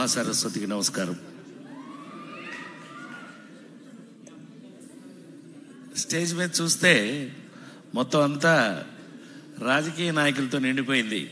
మహాసరస్వతికి నమస్కారం స్టేజ్ మీద చూస్తే మొత్తం అంతా రాజకీయ నాయకులతో నిండిపోయింది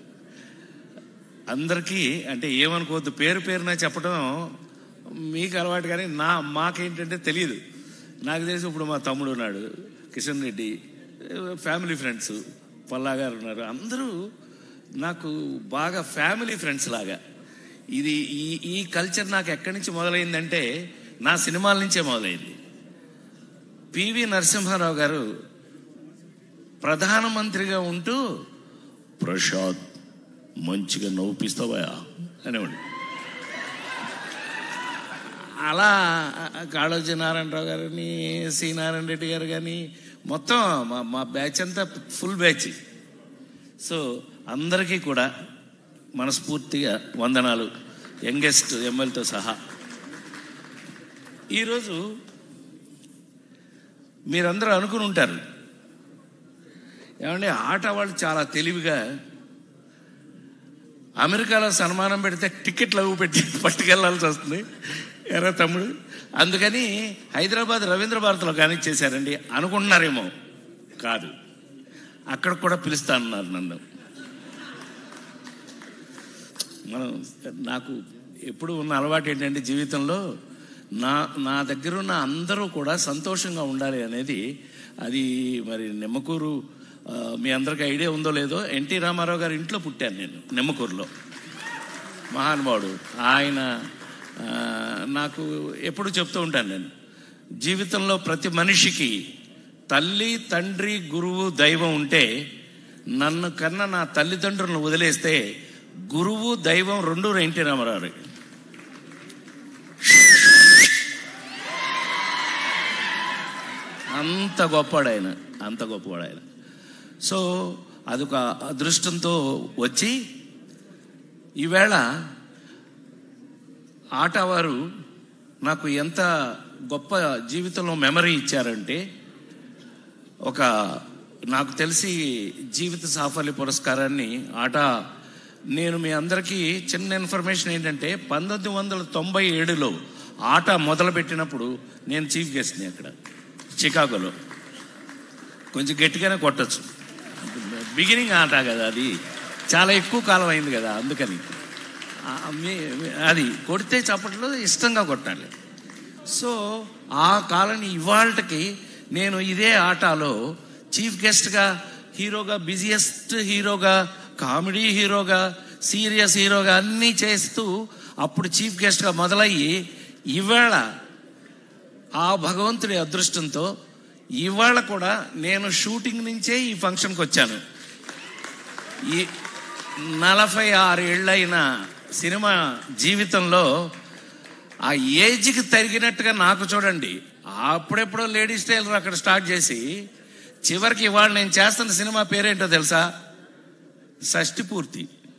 అందరికీ అంటే ఏమనుకోవద్దు పేరు పేరున చెప్పడం మీకు అలవాటు కానీ నా మాకేంటంటే తెలియదు నాకు తెలిసి ఇప్పుడు మా తమ్ముడు ఉన్నాడు కిషన్ రెడ్డి ఫ్యామిలీ ఫ్రెండ్స్ పల్లా గారు ఉన్నారు అందరూ నాకు బాగా ఫ్యామిలీ ఫ్రెండ్స్ లాగా ఇది ఈ ఈ కల్చర్ నాకు ఎక్కడి నుంచి మొదలైందంటే నా సినిమాల నుంచే మొదలైంది పివి నరసింహారావు గారు ప్రధానమంత్రిగా ఉంటూ ప్రసాద్ మంచిగా నవ్వుపిస్తావా అనేవాడు అలా కాళోజీ నారాయణరావు గారిని సి నారాయణ రెడ్డి గారు కానీ మొత్తం మా మా బ్యాచ్ అంతా ఫుల్ బ్యాచ్ సో అందరికీ కూడా మనస్ఫూర్తిగా వందనాలు యంగెస్ట్ ఎమ్మెల్యేతో సహా ఈరోజు మీరందరూ అనుకుని ఉంటారు ఏమంటే ఆట వాళ్ళు చాలా తెలివిగా అమెరికాలో సన్మానం పెడితే టికెట్లు అవి పెట్టి పట్టుకెళ్లాల్సి వస్తుంది ఎరా తమ్ముడు అందుకని హైదరాబాద్ రవీంద్ర భారతిలో కానీ చేశారండి అనుకుంటున్నారేమో కాదు అక్కడ కూడా పిలుస్తానన్నారు నన్ను మనం నాకు ఎప్పుడు ఉన్న అలవాటు ఏంటంటే జీవితంలో నా నా దగ్గర ఉన్న అందరూ కూడా సంతోషంగా ఉండాలి అనేది అది మరి నిమ్మకూరు ఆ, మీ అందరికీ ఐడియా ఉందో లేదో ఎన్టీ రామారావు గారి ఇంట్లో పుట్టాను నేను నిమ్మకూరులో మహానుభావుడు ఆయన ఆ, నాకు ఎప్పుడు చెప్తూ ఉంటాను నేను జీవితంలో ప్రతి మనిషికి తల్లి తండ్రి గురువు దైవం ఉంటే నన్ను కన్నా నా తల్లిదండ్రులను వదిలేస్తే గురువు దైవం రెండు ఎన్టీ రామారావు అంత గొప్పవాడు ఆయన అంత గొప్పవాడు ఆయన సో అదొక అదృష్టంతో వచ్చి ఈవేళ ఆటవారు నాకు ఎంత గొప్ప జీవితంలో మెమరీ ఇచ్చారంటే ఒక నాకు తెలిసి జీవిత సాఫల్య పురస్కారాన్ని ఆట నేను మీ అందరికీ చిన్న ఇన్ఫర్మేషన్ ఏంటంటే పంతొమ్మిది వందల తొంభై ఏడులో ఆట మొదలుపెట్టినప్పుడు నేను చీఫ్ గెస్ట్ని అక్కడ చికాగోలో కొంచెం గట్టిగానే కొట్టచ్చు బిగినింగ్ ఆట కదా అది చాలా ఎక్కువ కాలం అయింది కదా అందుకని ఆ, మీ- మీ- అది కొడితే చప్పట్లో ఇష్టంగా కొట్టాలి సో ఆ కాలని ఇవాళకి నేను ఇదే ఆటలో చీఫ్ గెస్ట్గా హీరోగా బిజియెస్ట్ హీరోగా కామెడీ హీరోగా సీరియస్ హీరోగా అన్నీ చేస్తూ అప్పుడు చీఫ్ గెస్ట్గా మొదలయ్యి ఇవాళ ఆ భగవంతుడి అదృష్టంతో ఇవాళ కూడా నేను షూటింగ్ నుంచే ఈ ఫంక్షన్కి వచ్చాను ఈ నలభై ఆరు ఏళ్ళైన సినిమా జీవితంలో ఆ ఏజ్కి తరిగినట్టుగా నాకు చూడండి అప్పుడెప్పుడో లేడీస్ టైలర్ అక్కడ స్టార్ట్ చేసి చివరికి ఇవాళ నేను చేస్తున్న సినిమా పేరేంటో తెలుసా షష్టి పూర్తి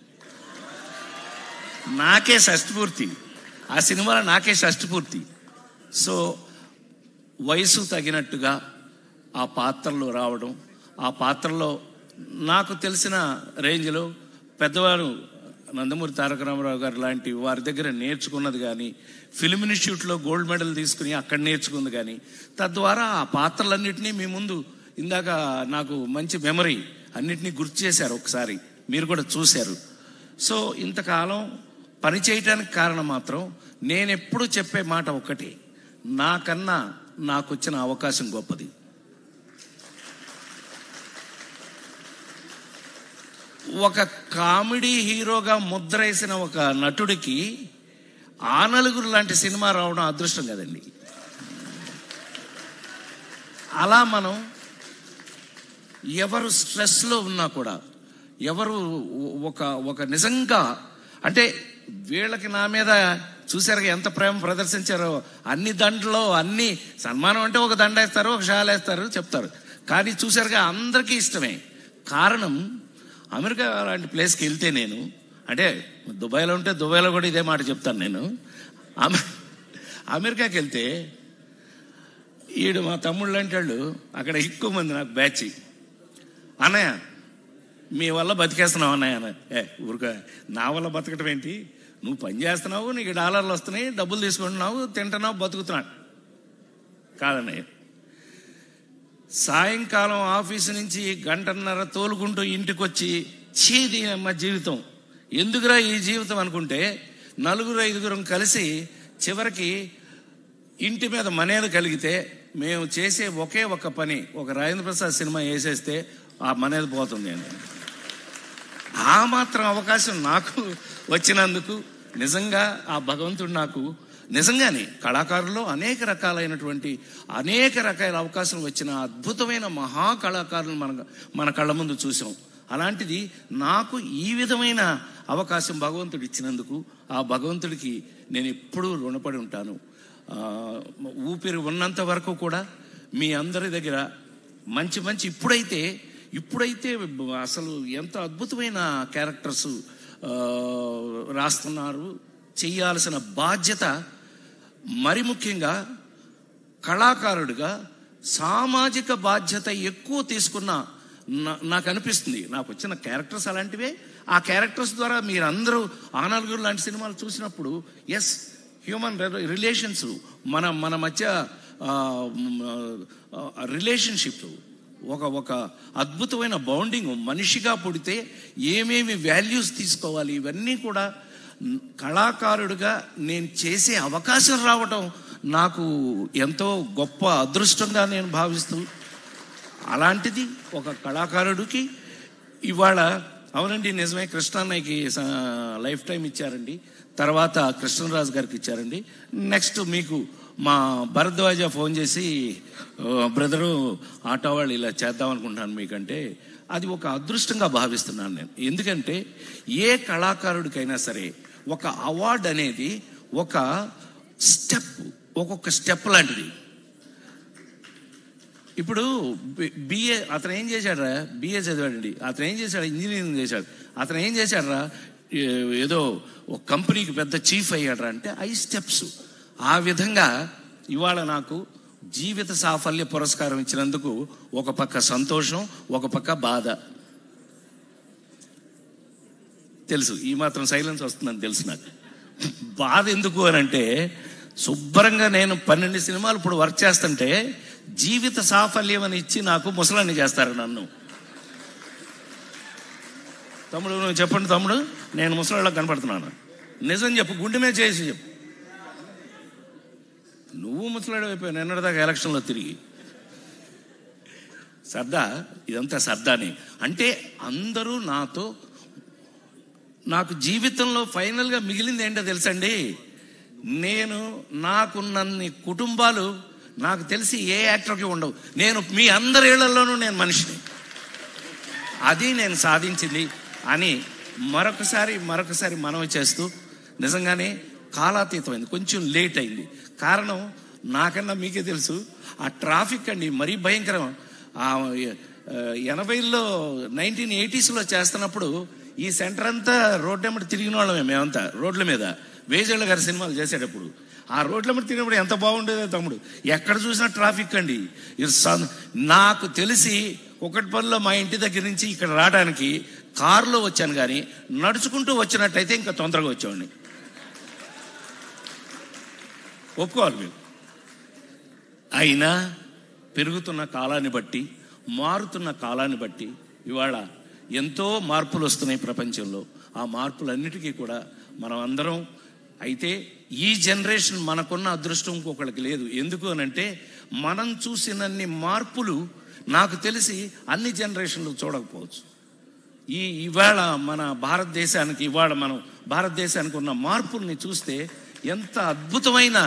నాకే షష్టి పూర్తి ఆ సినిమాలో నాకే షష్టి పూర్తి సో వయసు తగినట్టుగా ఆ పాత్రలో రావడం ఆ పాత్రలో నాకు తెలిసిన రేంజ్లో పెద్దవారు నందమూరి తారక రామారావు గారు లాంటి వారి దగ్గర నేర్చుకున్నది కానీ ఫిల్మ్ ఇన్స్టిట్యూట్లో గోల్డ్ మెడల్ తీసుకుని అక్కడ నేర్చుకుంది కానీ తద్వారా ఆ పాత్రలన్నింటినీ మీ ముందు ఇందాక నాకు మంచి మెమరీ అన్నిటినీ గుర్తు చేశారు ఒకసారి మీరు కూడా చూశారు సో ఇంతకాలం పని చేయటానికి కారణం మాత్రం నేను ఎప్పుడు చెప్పే మాట ఒకటి నాకన్నా నాకు వచ్చిన అవకాశం గొప్పది ఒక కామెడీ హీరోగా ముద్రేసిన ఒక నటుడికి ఆ నలుగురు లాంటి సినిమా రావడం అదృష్టం కదండి అలా మనం ఎవరు స్ట్రెస్లో ఉన్నా కూడా ఎవరు ఒక ఒక నిజంగా అంటే వీళ్ళకి నా మీద చూసారు ఎంత ప్రేమ ప్రదర్శించారో అన్ని దండలో అన్ని సన్మానం అంటే ఒక దండ వేస్తారు ఒక షాల్ వేస్తారు చెప్తారు కానీ చూసారుగా అందరికీ ఇష్టమే కారణం అమెరికా లాంటి ప్లేస్కి వెళ్తే నేను అంటే దుబాయ్లో ఉంటే దుబాయ్లో కూడా ఇదే మాట చెప్తాను నేను అమె- అమెరికాకి వెళ్తే ఈడు మా తమ్ముళ్ళు అంటే వాళ్ళు అక్కడ ఎక్కువ మంది నాకు బ్యాచ్ అన్నయ్య మీ వల్ల బతికేస్తున్నావు అన్నయ్య అన్న ఏ ఊరుక నా వల్ల బతకటం ఏంటి నువ్వు పని చేస్తున్నావు నీకు డాలర్లు వస్తున్నాయి డబ్బులు తీసుకుంటున్నావు తింటున్నావు బతుకుతున్నావు కాదన్నయ్య సాయంకాలం ఆఫీసు నుంచి గంటన్నర తోలుకుంటూ ఇంటికి వచ్చి చీది మా జీవితం ఎందుకురా ఈ జీవితం అనుకుంటే నలుగురు ఐదుగురం కలిసి చివరికి ఇంటి మీద మనేది కలిగితే మేము చేసే ఒకే ఒక పని ఒక రాజేంద్ర ప్రసాద్ సినిమా వేసేస్తే ఆ మనేది పోతుంది అని ఆ మాత్రం అవకాశం నాకు వచ్చినందుకు నిజంగా ఆ భగవంతుడు నాకు నిజంగానే కళాకారుల్లో అనేక రకాలైనటువంటి అనేక రకాల అవకాశం వచ్చిన అద్భుతమైన మహా కళాకారులు మన మన కళ్ళ ముందు చూసాం అలాంటిది నాకు ఈ విధమైన అవకాశం భగవంతుడు ఇచ్చినందుకు ఆ భగవంతుడికి నేను ఎప్పుడూ రుణపడి ఉంటాను ఆ, ఊపిరి ఉన్నంత వరకు కూడా మీ అందరి దగ్గర మంచి మంచి ఇప్పుడైతే ఇప్పుడైతే అసలు ఎంత అద్భుతమైన క్యారెక్టర్స్ ఆ, రాస్తున్నారు చేయాల్సిన బాధ్యత మరి ముఖ్యంగా కళాకారుడిగా సామాజిక బాధ్యత ఎక్కువ తీసుకున్న నా- నాకు అనిపిస్తుంది నాకు వచ్చిన క్యారెక్టర్స్ అలాంటివే ఆ క్యారెక్టర్స్ ద్వారా మీరందరూ ఆనలుగురు లాంటి సినిమాలు చూసినప్పుడు ఎస్ హ్యూమన్ రిలేషన్స్ మన మన మధ్య రిలేషన్షిప్ ఒక ఒక అద్భుతమైన బౌండింగ్ మనిషిగా పుడితే ఏమేమి వాల్యూస్ తీసుకోవాలి ఇవన్నీ కూడా కళాకారుడిగా నేను చేసే అవకాశం రావటం నాకు ఎంతో గొప్ప అదృష్టంగా నేను భావిస్తూ అలాంటిది ఒక కళాకారుడికి ఇవాళ అవునండి నిజమే కృష్ణన్నయ్యకి స- లైఫ్ టైం ఇచ్చారండి తర్వాత కృష్ణరాజు గారికి ఇచ్చారండి నెక్స్ట్ మీకు మా భరద్వాజ ఫోన్ చేసి "ఓ, బ్రదరు ఆటో వాళ్ళు ఇలా చేద్దాం అనుకుంటున్నాను మీకంటే అది ఒక అదృష్టంగా భావిస్తున్నాను నేను ఎందుకంటే ఏ కళాకారుడికైనా సరే ఒక అవార్డు అనేది ఒక స్టెప్ ఒక్కొక్క స్టెప్ లాంటిది ఇప్పుడు బిఏ అతను ఏం చేశాడరా బిఏ చదివాడండి అతను ఏం చేశాడు ఇంజనీరింగ్ చేశాడు అతను ఏం చేశాడరా ఏ- ఏదో ఒక కంపెనీకి పెద్ద చీఫ్ అయ్యాడరా అంటే ఐ స్టెప్స్ ఆ విధంగా ఇవాళ నాకు జీవిత సాఫల్య పురస్కారం ఇచ్చినందుకు ఒక పక్క సంతోషం ఒక పక్క బాధ తెలుసు ఈ మాత్రం సైలెన్స్ వస్తుందని తెలుసు నాకు బాధ ఎందుకు అని అంటే శుభ్రంగా నేను పన్నెండు సినిమాలు ఇప్పుడు వర్క్ చేస్తుంటే జీవిత సాఫల్యం అని ఇచ్చి నాకు ముసలాన్ని చేస్తారు నన్ను తమ్ముడు నువ్వు చెప్పండి తమ్ముడు నేను ముసలాళ్ళకి కనపడుతున్నాను నిజం చెప్పు గుండె మీద చేసి చెప్పు నువ్వు ముసలాడు అయిపోయావు నిన్నటిదాకా ఎలక్షన్లో తిరిగి సర్దా ఇదంతా సర్దాని అంటే అందరూ నాతో నాకు జీవితంలో ఫైనల్గా మిగిలింది ఏంటో తెలుసండి నేను నాకున్నన్ని కుటుంబాలు నాకు తెలిసి ఏ యాక్టర్కి ఉండవు నేను మీ అందరి ఇళ్లలోనూ నేను మనిషిని అది నేను సాధించింది అని మరొకసారి మరొకసారి మనవి చేస్తూ నిజంగానే కాలాతీతమైంది కొంచెం లేట్ అయింది కారణం నాకన్నా మీకే తెలుసు ఆ ట్రాఫిక్ అండి మరీ భయంకరం ఆ ఆ, ఎనభైలో నైన్టీన్ ఎయిటీస్లో చేస్తున్నప్పుడు ఈ సెంటర్ అంతా రోడ్డు వెంబడి తిరిగిన వాళ్ళమే మేమంతా రోడ్ల మీద వేజళ్ళ గారి సినిమాలు చేసేటప్పుడు ఆ రోడ్ల మీద తిరిగినప్పుడు ఎంత బాగుండేదో తమ్ముడు ఎక్కడ చూసినా ట్రాఫిక్ అండి ఇది సన్- నాకు తెలిసి కుకట్పల్లిలో మా ఇంటి దగ్గర నుంచి ఇక్కడ రావడానికి కారులో వచ్చాను కానీ నడుచుకుంటూ వచ్చినట్టయితే ఇంకా తొందరగా వచ్చేవాడిని ఒప్పుకోవాలి మీరు అయినా పెరుగుతున్న కాలాన్ని బట్టి మారుతున్న కాలాన్ని బట్టి ఇవాళ ఎంతో మార్పులు వస్తున్నాయి ప్రపంచంలో ఆ మార్పులన్నిటికీ కూడా మనం అందరం అయితే ఈ జనరేషన్ మనకున్న అదృష్టం ఇంకొకళ్ళకి లేదు ఎందుకు అనంటే మనం చూసినన్ని మార్పులు నాకు తెలిసి అన్ని జనరేషన్లు చూడకపోవచ్చు ఈ ఇవాళ మన భారతదేశానికి ఇవాళ మనం భారతదేశానికి ఉన్న మార్పుల్ని చూస్తే ఎంత అద్భుతమైన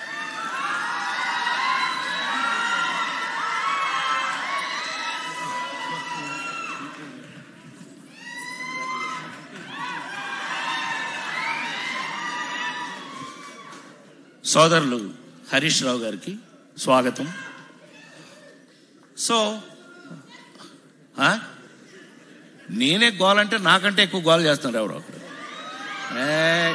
సోదరులు హరీష్ రావు గారికి స్వాగతం సో ఆ? నేనే గోల్ అంటే నాకంటే ఎక్కువ గోల్ చేస్తున్నారు ఎవరు అక్కడ ఏ,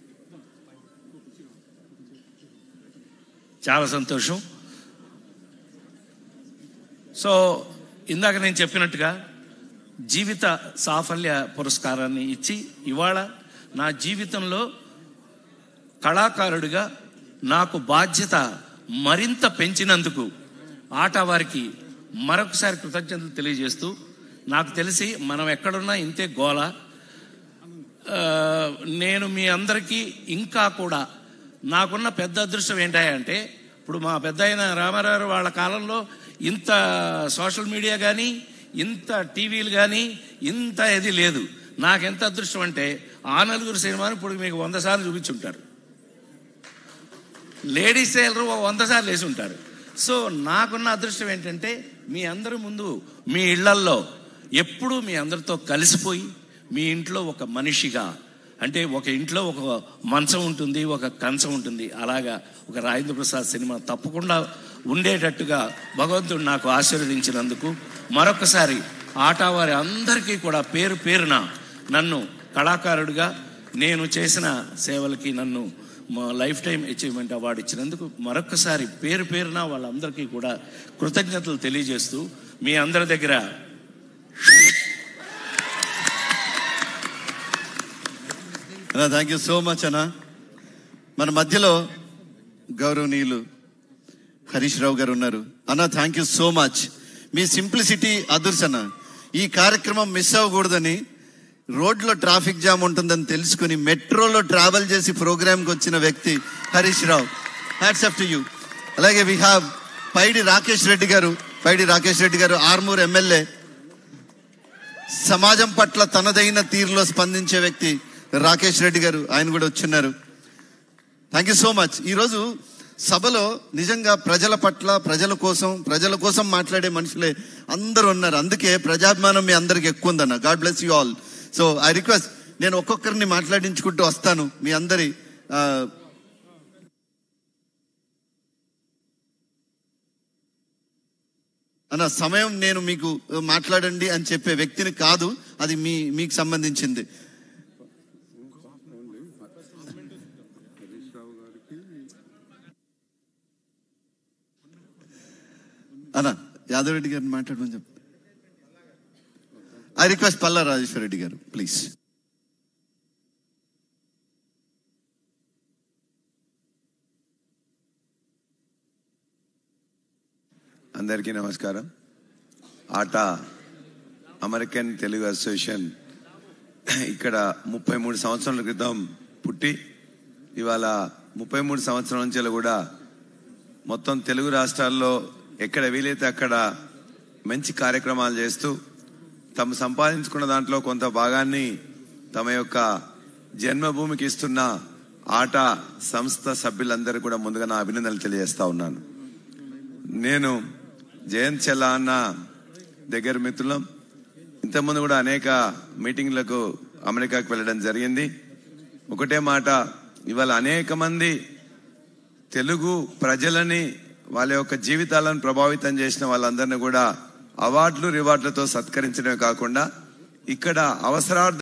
చాలా సంతోషం సో ఇందాక నేను చెప్పినట్టుగా జీవిత సాఫల్య పురస్కారాన్ని ఇచ్చి ఇవాళ నా జీవితంలో కళాకారుడిగా నాకు బాధ్యత మరింత పెంచినందుకు ఆట వారికి మరొకసారి కృతజ్ఞతలు తెలియజేస్తూ నాకు తెలిసి మనం ఎక్కడున్నా ఇంతే గోల ఆ, నేను మీ అందరికీ ఇంకా కూడా నాకున్న పెద్ద అదృష్టం ఏంటంటే ఇప్పుడు మా పెద్ద అయిన రామారావు వాళ్ళ కాలంలో ఇంత సోషల్ మీడియా కానీ ఇంత టీవీలు కానీ ఇంత ఇది లేదు నాకెంత అదృష్టం అంటే ఆ నలుగురు సినిమాని ఇప్పుడు మీకు వంద సార్లు చూపించుంటారు లేడీస్ టైలర్ ఓ వంద సార్లు వేసి ఉంటారు సో నాకున్న అదృష్టం ఏంటంటే మీ అందరి ముందు మీ ఇళ్లల్లో ఎప్పుడూ మీ అందరితో కలిసిపోయి మీ ఇంట్లో ఒక మనిషిగా అంటే ఒక ఇంట్లో ఒక మంచం ఉంటుంది ఒక కంచం ఉంటుంది అలాగా ఒక రాజేంద్ర ప్రసాద్ సినిమా తప్పకుండా ఉండేటట్టుగా భగవంతుడు నాకు ఆశీర్వదించినందుకు మరొకసారి ఆటా వారి అందరికీ కూడా పేరు పేరున నన్ను కళాకారుడిగా నేను చేసిన సేవలకి నన్ను మా లైఫ్ టైం అచీవ్మెంట్ అవార్డు ఇచ్చినందుకు మరొకసారి పేరు పేరున వాళ్ళందరికీ కూడా కృతజ్ఞతలు తెలియజేస్తూ మీ అందరి దగ్గర అన్నా థ్యాంక్ యూ సో మచ్ అన్న మన మధ్యలో గౌరవనీయులు హరీష్ రావు గారు ఉన్నారు అన్న థ్యాంక్ యూ సో మచ్ మీ సింప్లిసిటీ అదుర్స్ అన్న ఈ కార్యక్రమం మిస్ అవ్వకూడదని రోడ్లో ట్రాఫిక్ జామ్ ఉంటుందని తెలుసుకుని మెట్రోలో ట్రావెల్ చేసి ప్రోగ్రామ్కి వచ్చిన వ్యక్తి Harish Rao hats off to you అలాగే వి హ్యావ్ పైడి రాకేష్ రెడ్డి గారు పైడి రాకేష్ రెడ్డి గారు ఆర్మూర్ ఎమ్మెల్యే సమాజం పట్ల తనదైన తీరులో స్పందించే వ్యక్తి రాకేష్ రెడ్డి గారు ఆయన కూడా వచ్చున్నారు థ్యాంక్ యూ సో మచ్ ఈరోజు సభలో నిజంగా ప్రజల పట్ల ప్రజల కోసం ప్రజల కోసం మాట్లాడే మనుషులే అందరూ ఉన్నారు అందుకే ప్రజాభిమానం మీ అందరికి ఎక్కువ ఉందన్న God bless you all so I request నేను ఒక్కొక్కరిని మాట్లాడించుకుంటూ వస్తాను మీ అందరి ఆ, అన్న సమయం నేను మీకు మాట్లాడండి అని చెప్పే వ్యక్తిని కాదు అది మీ మీకు సంబంధించింది అన్న యాదవ్ రెడ్డి గారిని మాట్లాడమని చెప్పు I request Palla Rajeshwara Reddy garu please అందరికీ నమస్కారం ఆట అమెరికన్ తెలుగు అసోసియేషన్ ఇక్కడ ముప్పై మూడు సంవత్సరాల క్రితం పుట్టి ఇవాళ ముప్పై మూడు సంవత్సరాల నుంచి కూడా మొత్తం తెలుగు రాష్ట్రాల్లో ఎక్కడ వీలైతే అక్కడ మంచి కార్యక్రమాలు చేస్తూ తమ సంపాదించుకున్న దాంట్లో కొంత భాగాన్ని తమ యొక్క జన్మభూమికి ఇస్తున్న ఆట సంస్థ సభ్యులందరూ కూడా ముందుగా నా అభినందనలు తెలియజేస్తా ఉన్నాను నేను జయంత్ చెల్లా అన్న దగ్గర మిత్రులం ఇంతకుముందు కూడా అనేక మీటింగ్లకు అమెరికాకు వెళ్ళడం జరిగింది ఒకటే మాట ఇవాళ అనేక మంది తెలుగు ప్రజలని వాళ్ళ యొక్క జీవితాలను ప్రభావితం చేసిన వాళ్ళందరినీ కూడా అవార్డులు రివార్డులతో సత్కరించడమే కాకుండా ఇక్కడ అవసరార్థ